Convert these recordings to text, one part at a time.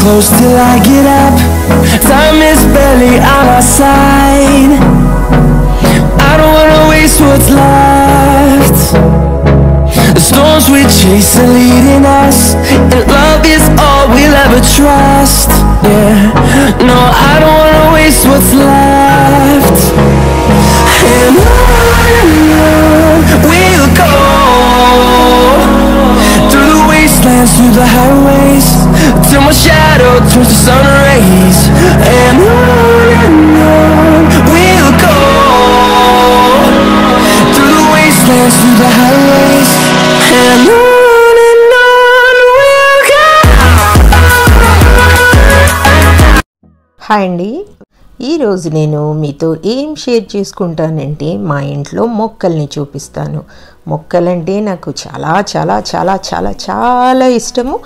close till I get up. Time is barely on our side. I don't wanna waste what's left. The storms we chase are leading us, and love is all we'll ever trust. Yeah, no, I don't wanna waste what's left. And on and on we'll go through the wastelands, through the highways, till my shadow turns to sun rays. And on and on we'll go through the wastelands, through the highways, and on and on we'll go. Hi అండి ఈరోజు నేను మీతో ఏం share చేసుకుంటానంటే మా ఇంట్లో మొక్కల్ని చూపిస్తాను మొక్కలంటే నాకు చాలా చాలా చాలా చాలా చాలా ఇష్టము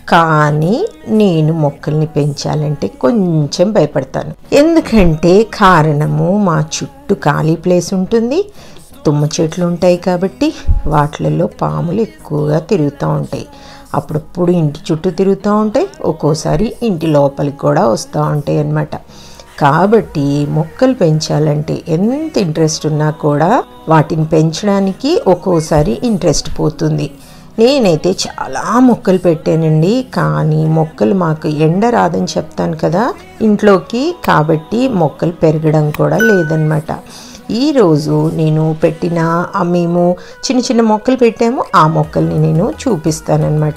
కానీ నేను మొక్కల్ని పెంచాలంటే కొంచెం భయపడతాను ఎందుకంటే కారణము మా చుట్టూ ఖాళీ ప్లేస్ ఉంటుంది తుమ్మ చెట్లు ఉంటాయి కాబట్టి వాటిలలో పాములు ఎక్కువగా తిరుగుతూ ఉంటాయి అప్పుడప్పుడు ఇంటి చుట్టూ తిరుగుతూ ఉంటాయి ఒక్కోసారి ఇంటి లోపలికి కూడా వస్తూ ఉంటాయి అన్నమాట కాబట్టి మొక్కలు పెంచాలంటే ఎంత ఇంట్రెస్ట్ ఉన్నా కూడా వాటిని పెంచడానికి ఒక్కోసారి ఇంట్రెస్ట్ పోతుంది నేనైతే చాలా మొక్కలు పెట్టానండి కానీ మొక్కలు మాకు ఎండ రాదని చెప్తాను కదా ఇంట్లోకి కాబట్టి మొక్కలు పెరగడం కూడా లేదనమాట ఈరోజు నేను పెట్టిన ఆ మేము చిన్న చిన్న మొక్కలు పెట్టాము ఆ మొక్కల్ని నేను చూపిస్తానన్నమాట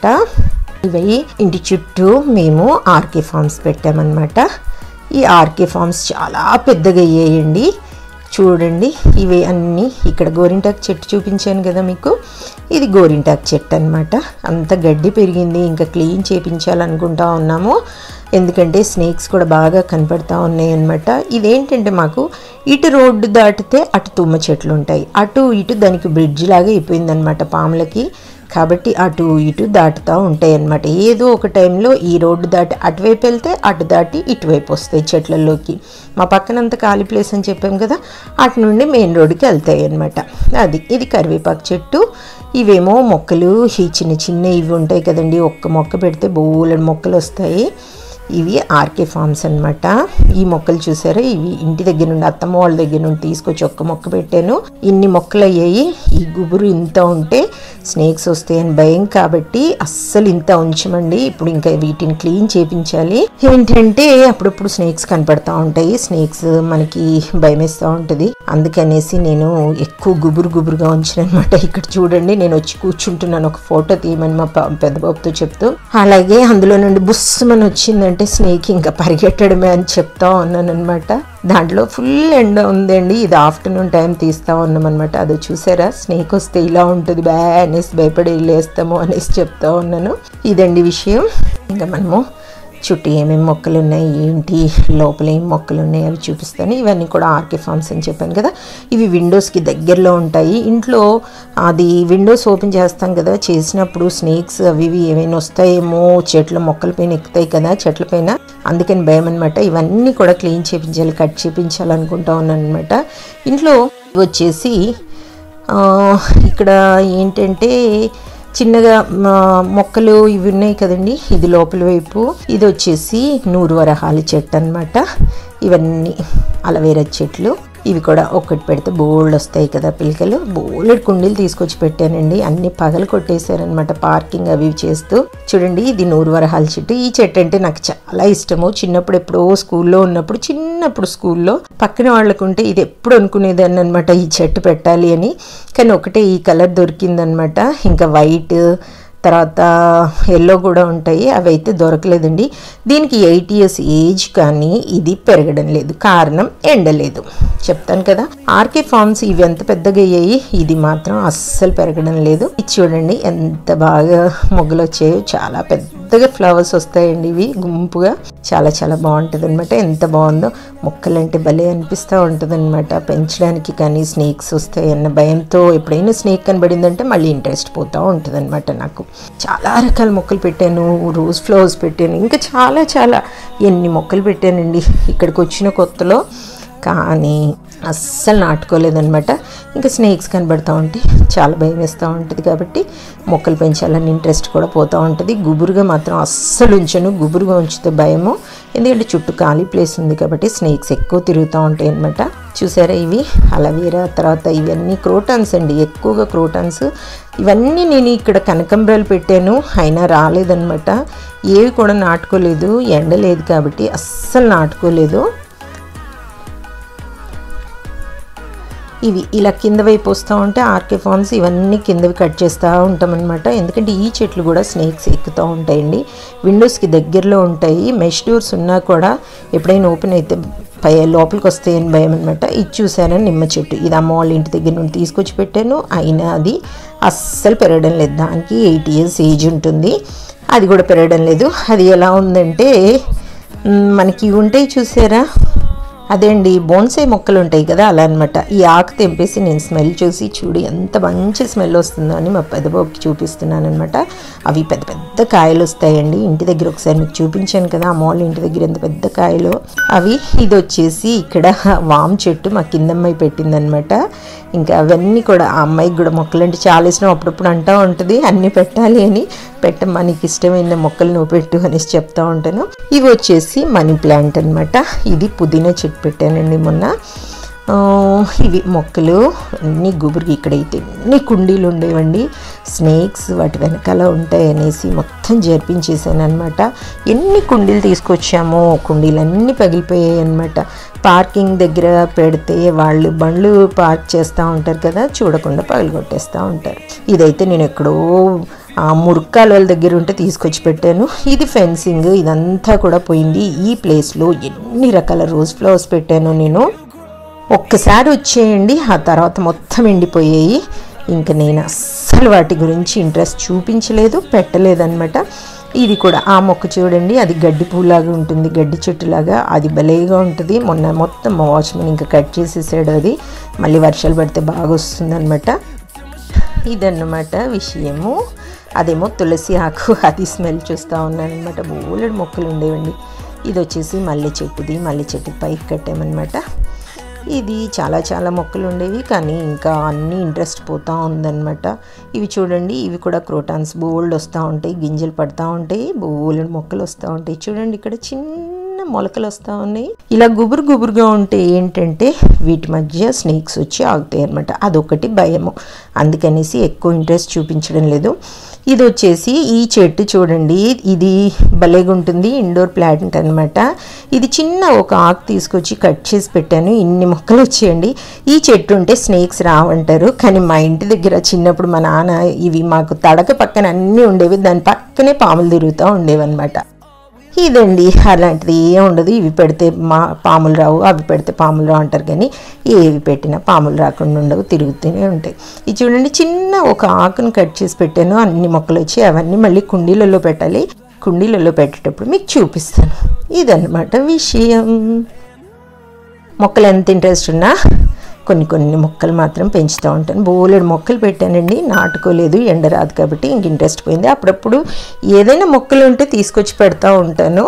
ఇవి ఇంటి చుట్టూ మేము ఆర్కే ఫార్మ్స్ పెట్టామన్నమాట ఈ ఆర్కే ఫార్మ్స్ చాలా పెద్దగా అయ్యాయండి చూడండి ఇవి అన్నీ ఇక్కడ గోరింటాకు చెట్టు చూపించాను కదా మీకు ఇది గోరింటాకు చెట్టు అనమాట అంత గడ్డి పెరిగింది ఇంకా క్లీన్ చేపించాలనుకుంటా ఉన్నాము ఎందుకంటే స్నేక్స్ కూడా బాగా కనపడతా ఉన్నాయి అనమాట ఇదేంటంటే మాకు ఇటు రోడ్డు దాటితే అటు తుమ్మ చెట్లు ఉంటాయి అటు ఇటు దానికి బ్రిడ్జ్ లాగా అయిపోయిందనమాట పాములకి కాబట్టి అటు ఇటు దాటుతూ ఉంటాయి అన్నమాట ఏదో ఒక టైంలో ఈ రోడ్డు దాటి అటువైపు వెళ్తే అటు దాటి ఇటువైపు వస్తాయి చెట్లలోకి మా పక్కనంత ఖాళీ ప్లేస్ అని చెప్పాం కదా అటు నుండి మెయిన్ రోడ్డుకి వెళ్తాయి అన్నమాట అది ఇది కరివేపాకు చెట్టు ఇవేమో మొక్కలు ఈ చిన్న చిన్న ఇవి ఉంటాయి కదండి ఒక్క మొక్క పెడితే బోలెడు మొక్కలు వస్తాయి ఇవి ఆర్కే ఫార్మ్స్ అన్నమాట ఈ మొక్కలు చూసారా ఇవి ఇంటి దగ్గర నుండి అత్తమ్మ వాళ్ళ దగ్గర నుండి తీసుకొచ్చి ఒక్క మొక్క పెట్టాను ఇన్ని మొక్కలు అయ్యాయి ఈ గుబురు ఇంత ఉంటే స్నేక్స్ వస్తాయని భయం కాబట్టి అస్సలు ఇంత ఉంచమండి ఇప్పుడు ఇంకా వీటిని క్లీన్ చేపించాలి ఏంటంటే అప్పుడప్పుడు స్నేక్స్ కనపడతా ఉంటాయి స్నేక్స్ మనకి భయం వేస్తూ ఉంటుంది అందుకనేసి నేను ఎక్కువ గుబురు గుబురుగా ఉంచిన అనమాట ఇక్కడ చూడండి నేను వచ్చి కూర్చుంటున్నాను ఒక ఫోటో తీయమని మా ప- పెద్ద బాబుతో చెప్తూ అలాగే అందులో నుండి బుస్సుమని వచ్చిందంటే స్నేక్ ఇంకా పరిగెట్టడమే అని చెప్తా ఉన్నాను అనమాట దాంట్లో ఫుల్ ఎండ ఉందండి ఇది ఆఫ్టర్నూన్ టైం తీస్తా ఉన్నాం అనమాట అదో చూసారా స్నేక్ వస్తే ఇలా ఉంటుంది బ్యా అనేసి భయపడి వెళ్ళేస్తాము అనేసి చెప్తా ఉన్నాను ఇదండి విషయం ఇంకా మనము చుట్టూ ఏమేమి మొక్కలు ఉన్నాయి ఏంటి లోపల ఏం మొక్కలు ఉన్నాయి అవి చూపిస్తాను ఇవన్నీ కూడా ఆర్కే ఫార్మ్స్ అని చెప్పాను కదా ఇవి విండోస్కి దగ్గరలో ఉంటాయి ఇంట్లో అది విండోస్ ఓపెన్ చేస్తాం కదా చేసినప్పుడు స్నేక్స్ అవి ఇవి ఏమైనా వస్తాయేమో చెట్ల మొక్కల పైన ఎక్కుతాయి కదా చెట్ల పైన అందుకని భయం అనమాట ఇవన్నీ కూడా క్లీన్ చేయించాలి కట్ చేయించాలనుకుంటా ఉన్నాను అనమాట ఇంట్లో వచ్చేసి ఆ, ఇక్కడ ఏంటంటే చిన్నగా ఆ, మొక్కలు ఇవి ఉన్నాయి కదండి ఇది లోపల వైపు ఇది వచ్చేసి నూరు వరహాల చెట్టు అన్నమాట ఇవన్నీ అలవేరా చెట్లు ఇవి కూడా ఒక్కటి పెడితే బోల్డ్ వస్తాయి కదా పిలకలు బోల్డ్ కుండీలు తీసుకొచ్చి పెట్టానండి అన్ని పగలు కొట్టేశారనమాట పార్కింగ్ అవి ఇవి చేస్తూ చూడండి ఇది నూరు వరహాల చెట్టు ఈ చెట్టు అంటే నాకు చాలా ఇష్టము చిన్నప్పుడు ఎప్పుడో స్కూల్లో ఉన్నప్పుడు చిన్నప్పుడు స్కూల్లో పక్కన వాళ్ళకు ఉంటే ఇది ఎప్పుడు అనుకునేదాన్ని అనమాట ఈ చెట్టు పెట్టాలి అని కానీ ఒకటే ఈ కలర్ దొరికిందనమాట ఇంకా వైట్ తర్వాత ఎల్లో కూడా ఉంటాయి అవి అయితే దొరకలేదండి దీనికి ఎయిట్ ఇయర్స్ ఏజ్ కానీ ఇది పెరగడం లేదు కారణం ఎండలేదు చెప్తాను కదా ఆర్కే ఫార్మ్స్ ఇవి ఎంత పెద్దగా అయ్యాయి ఇది మాత్రం అస్సలు పెరగడం లేదు ఇది చూడండి ఎంత బాగా మొగ్గలు వచ్చాయో చాలా పెద్దగా ఫ్లవర్స్ వస్తాయండి ఇవి గుంపుగా చాలా చాలా బాగుంటుంది అనమాట ఎంత బాగుందో మొక్కలంటే భలే అనిపిస్తూ ఉంటుంది అనమాట పెంచడానికి కానీ స్నేక్స్ వస్తాయి అన్న భయంతో ఎప్పుడైనా స్నేక్ కనబడిందంటే మళ్ళీ ఇంట్రెస్ట్ పోతూ ఉంటుంది అనమాట నాకు చాలా రకాల మొక్కలు పెట్టాను రోజ్ ఫ్లవర్స్ పెట్టాను ఇంకా చాలా చాలా ఎన్ని మొక్కలు పెట్టానండి ఇక్కడికి వచ్చిన కొత్తలో కానీ అస్సలు నాటుకోలేదనమాట ఇంకా స్నేక్స్ కనబడుతూ ఉంటే చాలా భయం వేస్తూ ఉంటుంది కాబట్టి మొక్కలు పెంచాలని ఇంట్రెస్ట్ కూడా పోతూ ఉంటుంది గుబురుగా మాత్రం అస్సలు ఉంచను గుబురుగా ఉంచితే భయము ఎందుకంటే చుట్టూ ఖాళీ ప్లేస్ ఉంది కాబట్టి స్నేక్స్ ఎక్కువ తిరుగుతూ ఉంటాయి అనమాట చూసారా ఇవి అలవీరా తర్వాత ఇవన్నీ క్రోటాన్స్ అండి ఎక్కువగా క్రోటాన్స్ ఇవన్నీ నేను ఇక్కడ కనకంబరాలు పెట్టాను అయినా రాలేదనమాట ఏవి కూడా నాటుకోలేదు ఎండ లేదు కాబట్టి అస్సలు నాటుకోలేదు ఇవి ఇలా కింద వైపు వస్తూ ఉంటే ఆర్కే ఫార్మ్స్ ఇవన్నీ కిందవి కట్ చేస్తూ ఉంటామన్నమాట ఎందుకంటే ఈ చెట్లు కూడా స్నేక్స్ ఎక్కుతూ ఉంటాయండి విండోస్కి దగ్గరలో ఉంటాయి మెష్ డోర్స్ ఉన్నా కూడా ఎప్పుడైనా ఓపెన్ అయితే పై లోపలికి వస్తాయని భయం అనమాట ఇది చూసారా నిమ్మ చెట్టు ఇది అమ్మ వాళ్ళ ఇంటి దగ్గర నుండి తీసుకొచ్చి పెట్టాను అయినా అది అస్సలు పెరగడం లేదు దానికి ఎయిట్ ఇయర్స్ ఏజ్ ఉంటుంది అది కూడా పెరగడం లేదు అది ఎలా ఉందంటే మ్, మనకి ఉంటాయి చూసారా అదే అండి బోన్సే మొక్కలు ఉంటాయి కదా అలా అనమాట ఈ ఆకు తెంపేసి నేను స్మెల్ చూసి చూడు ఎంత మంచి స్మెల్ వస్తుందో అని మా పెద్దబాబుకి చూపిస్తున్నాను అనమాట అవి పెద్ద పెద్ద కాయలు వస్తాయండి ఇంటి దగ్గర ఒకసారి మీకు చూపించాను కదా అమ్మ వాళ్ళ ఇంటి దగ్గర ఎంత పెద్ద కాయలు అవి ఇది వచ్చేసి ఇక్కడ వామ్ చెట్టు మా కిందమ్మాయి పెట్టిందనమాట ఇంకా అవన్నీ కూడా ఆ అమ్మాయికి కూడా మొక్కలు అంటే చాలా ఇష్టం అప్పుడప్పుడు అంటూ ఉంటుంది అన్నీ పెట్టాలి అని పెట్టమ్మా నీకు ఇష్టమైన మొక్కలు నువ్వు పెట్టు అనేసి చెప్తా ఉంటాను ఇవి వచ్చేసి మనీ ప్లాంట్ అనమాట ఇది పుదీనా చెట్టు పెట్టానండి మొన్న ఆ, ఇవి మొక్కలు అన్ని గుబురుగా ఇక్కడైతే ఎన్ని కుండీలు ఉండేవండి స్నేక్స్ వాటి వెనకాల ఉంటాయి అనేసి మొత్తం జరిపించేసాను అనమాట ఎన్ని కుండీలు తీసుకొచ్చామో కుండీలు అన్నీ పగిలిపోయాయి అనమాట పార్కింగ్ దగ్గర పెడితే వాళ్ళు బండ్లు పార్క్ చేస్తూ ఉంటారు కదా చూడకుండా పగలగొట్టేస్తూ ఉంటారు ఇదైతే నేను ఎక్కడో ఆ మురుక్కాల దగ్గర ఉంటే తీసుకొచ్చి పెట్టాను ఇది ఫెన్సింగ్ ఇదంతా కూడా పోయింది ఈ ప్లేస్లో ఎన్ని రకాల రోజ్ ఫ్లవర్స్ పెట్టాను నేను ఒక్కసారి వచ్చేయండి ఆ తర్వాత మొత్తం ఎండిపోయాయి ఇంకా నేను అస్సలు వాటి గురించి ఇంట్రెస్ట్ చూపించలేదు పెట్టలేదన్నమాట ఇది కూడా ఆ మొక్క చూడండి అది గడ్డి పూలాగా ఉంటుంది గడ్డి చెట్టులాగా అది భలేగా ఉంటుంది మొన్న మొత్తం మా వాచ్మెన్ ఇంకా కట్ చేసేసాడు అది మళ్ళీ వర్షాలు పడితే బాగా వస్తుందన్నమాట ఇదన్నమాట విషయము అదేమో తులసి ఆకు అది స్మెల్ చూస్తూ ఉన్నాను అనమాట బోలెడు మొక్కలు ఉండేవండి ఇది వచ్చేసి మల్లె చెట్టుది మల్లె చెట్టు పైకి కట్టామన్నమాట ఇది చాలా చాలా మొక్కలు ఉండేవి కానీ ఇంకా అన్నీ ఇంట్రెస్ట్ పోతూ ఉందన్నమాట ఇవి చూడండి ఇవి కూడా క్రోటాన్స్ బోల్డ్ వస్తూ ఉంటాయి గింజలు పడతా ఉంటాయి బోల్డ్ మొక్కలు వస్తూ ఉంటాయి చూడండి ఇక్కడ చిన్న మొలకలు వస్తూ ఉన్నాయి ఇలా గుబురు గుబురుగా ఉంటే ఏంటంటే వీటి మధ్య స్నేక్స్ వచ్చి ఆగుతాయి అనమాట అదొకటి భయము అందుకనేసి ఎక్కువ ఇంట్రెస్ట్ చూపించడం లేదు ఇది వచ్చేసి ఈ చెట్టు చూడండి ఇది భలేగా ఉంటుంది ఇండోర్ ప్లాంట్ అనమాట ఇది చిన్న ఒక ఆకు తీసుకొచ్చి కట్ చేసి పెట్టాను ఇన్ని మొక్కలు వచ్చేయండి ఈ చెట్టు ఉంటే స్నేక్స్ రావంటారు కానీ మా ఇంటి దగ్గర చిన్నప్పుడు మా నాన్న ఇవి మాకు తడక పక్కన అన్నీ ఉండేవి దాని పక్కనే పాములు తిరుగుతూ ఉండేవి అనమాట ఇదండి అలాంటిది ఏం ఉండదు ఇవి పెడితే మా పాములు రావు అవి పెడితే పాములు రావు అంటారు కానీ ఏవి పెట్టినా పాములు రాకుండా ఉండవు తిరుగుతూనే ఉంటాయి ఇది చూడండి చిన్న ఒక ఆకును కట్ చేసి పెట్టాను అన్ని మొక్కలు వచ్చి అవన్నీ మళ్ళీ కుండీలలో పెట్టాలి కుండీలలో పెట్టేటప్పుడు మీకు చూపిస్తాను ఇదన్నమాట విషయం మొక్కలు ఎంత ఇంట్రెస్ట్ ఉన్నా కొన్ని కొన్ని మొక్కలు మాత్రం పెంచుతూ ఉంటాను బోలెడు మొక్కలు పెట్టానండి నాటుకోలేదు ఎండ రాదు కాబట్టి ఇంక ఇంట్రెస్ట్ పోయింది అప్పుడప్పుడు ఏదైనా మొక్కలు ఉంటే తీసుకొచ్చి పెడతా ఉంటాను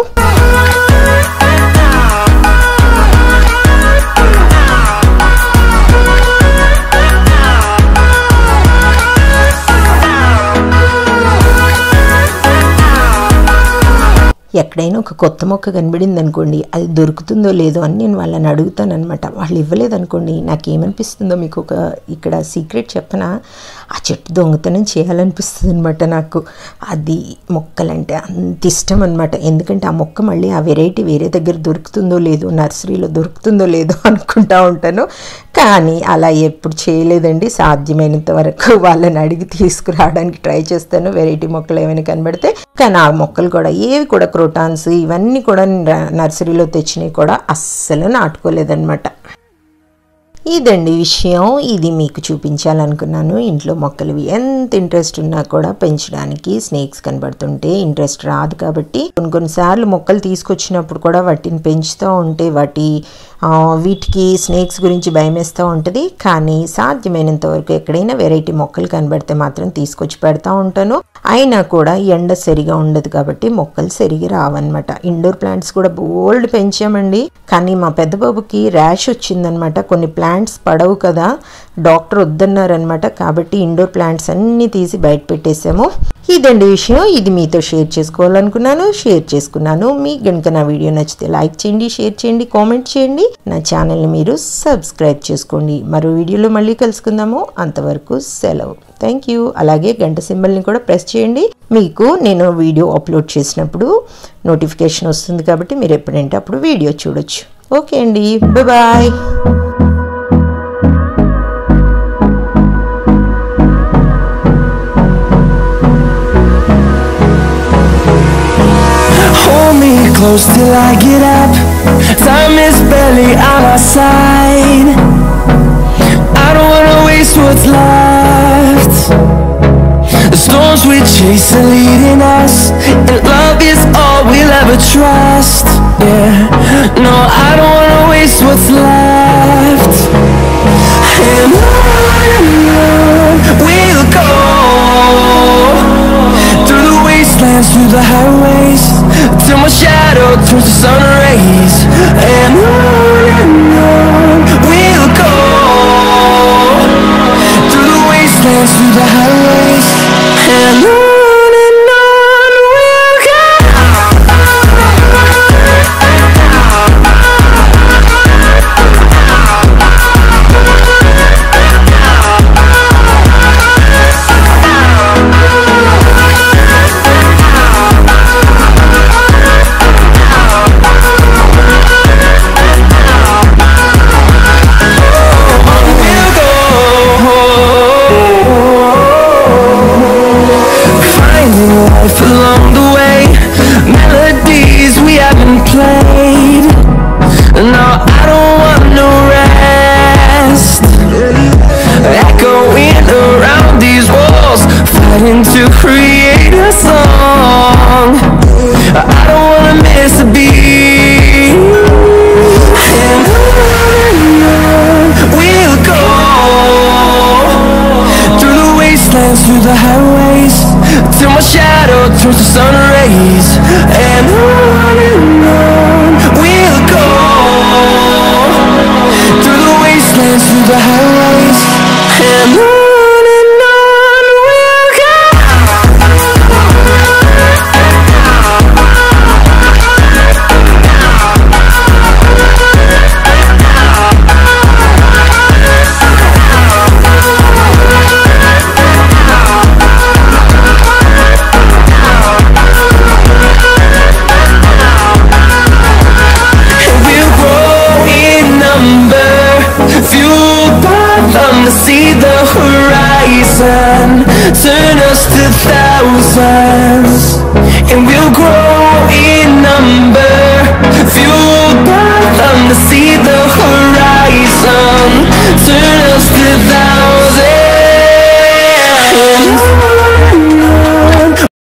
ఎక్కడైనా ఒక కొత్త మొక్క కనబడింది అనుకోండి అది దొరుకుతుందో లేదో అని నేను వాళ్ళని అడుగుతాను అనమాట వాళ్ళు ఇవ్వలేదు అనుకోండి నాకేమనిపిస్తుందో మీకు ఒక ఇక్కడ సీక్రెట్ చెప్పనా ఆ చెట్టు దొంగతనం చేయాలనిపిస్తుంది అనమాట నాకు అది మొక్కలంటే అంత ఇష్టం అనమాట ఎందుకంటే ఆ మొక్క మళ్ళీ ఆ వెరైటీ వేరే దగ్గర దొరుకుతుందో లేదో నర్సరీలో దొరుకుతుందో లేదో అనుకుంటా ఉంటాను కానీ అలా ఎప్పుడు చేయలేదండి సాధ్యమైనంత వరకు వాళ్ళని అడిగి తీసుకురావడానికి ట్రై చేస్తాను వెరైటీ మొక్కలు ఏమైనా కనబడితే కానీ ఆ మొక్కలు కూడా ఏవి కూడా క్రోటాన్స్ ఇవన్నీ కూడా న- నర్సరీలో తెచ్చినవి కూడా అస్సలు నాటుకోలేదన్నమాట ఇదండి విషయం ఇది మీకు చూపించాలనుకున్నాను ఇంట్లో మొక్కలు ఎంత ఇంట్రెస్ట్ ఉన్నా కూడా పెంచడానికి స్నేక్స్ కనబడుతుంటే ఇంట్రెస్ట్ రాదు కాబట్టి కొన్ని కొన్నిసార్లు మొక్కలు తీసుకొచ్చినప్పుడు కూడా వాటిని పెంచుతూ ఉంటే వాటి ఆ, వీటికి స్నేక్స్ గురించి భయం వేస్తూ ఉంటుంది కానీ సాధ్యమైనంత వరకు ఎక్కడైనా వెరైటీ మొక్కలు కనబడితే మాత్రం తీసుకొచ్చి పెడతా ఉంటాను అయినా కూడా ఎండ సరిగా ఉండదు కాబట్టి మొక్కలు సరిగా రావన్నమాట ఇండోర్ ప్లాంట్స్ కూడా బోల్డ్ పెంచామండి కానీ మా పెద్ద బాబుకి ర్యాష్ వచ్చిందనమాట కొన్ని ప్లాంట్స్ పడవు కదా డాక్టర్ వద్దన్నారనమాట కాబట్టి ఇండోర్ ప్లాంట్స్ అన్నీ తీసి బయట పెట్టేసాము ఇదండి విషయం ఇది మీతో షేర్ చేసుకోవాలనుకున్నాను షేర్ చేసుకున్నాను మీకు కనుక నా వీడియో నచ్చితే లైక్ చేయండి షేర్ చేయండి కామెంట్ చేయండి నా ఛానల్ని మీరు సబ్స్క్రైబ్ చేసుకోండి మరో వీడియోలో మళ్ళీ కలుసుకుందాము అంతవరకు సెలవు థ్యాంక్ యూ అలాగే గంట సింబల్ని కూడా ప్రెస్ చేయండి మీకు నేను వీడియో అప్లోడ్ చేసినప్పుడు నోటిఫికేషన్ వస్తుంది కాబట్టి మీరు ఎప్పుడంటే అప్పుడు వీడియో చూడొచ్చు ఓకే అండి bye Hold me close till I get up. Time is barely on our side. I don't wanna waste what's left. The storms we chase are leading us, and love is all we'll ever trust. Yeah, no, I don't wanna waste what's left. And on and on we'll go through the wastelands, through the highways, till my shadow turns to sun rays. And on and on we'll go through the wastelands, through the highways, and on and on we'll go. We'll go Finding life along the way Melodies we haven't played No, I don't want no rest Echoing around these walls Fighting to create a song I don't wanna miss a beat And on and on we'll go Through the wastelands, through the highways Till my shadow turns to sun rays And on and on we'll go Through the wastelands, through the highways And on and on we'll go We'll grow in number, fueled by them to see the horizon, turn us to thousands.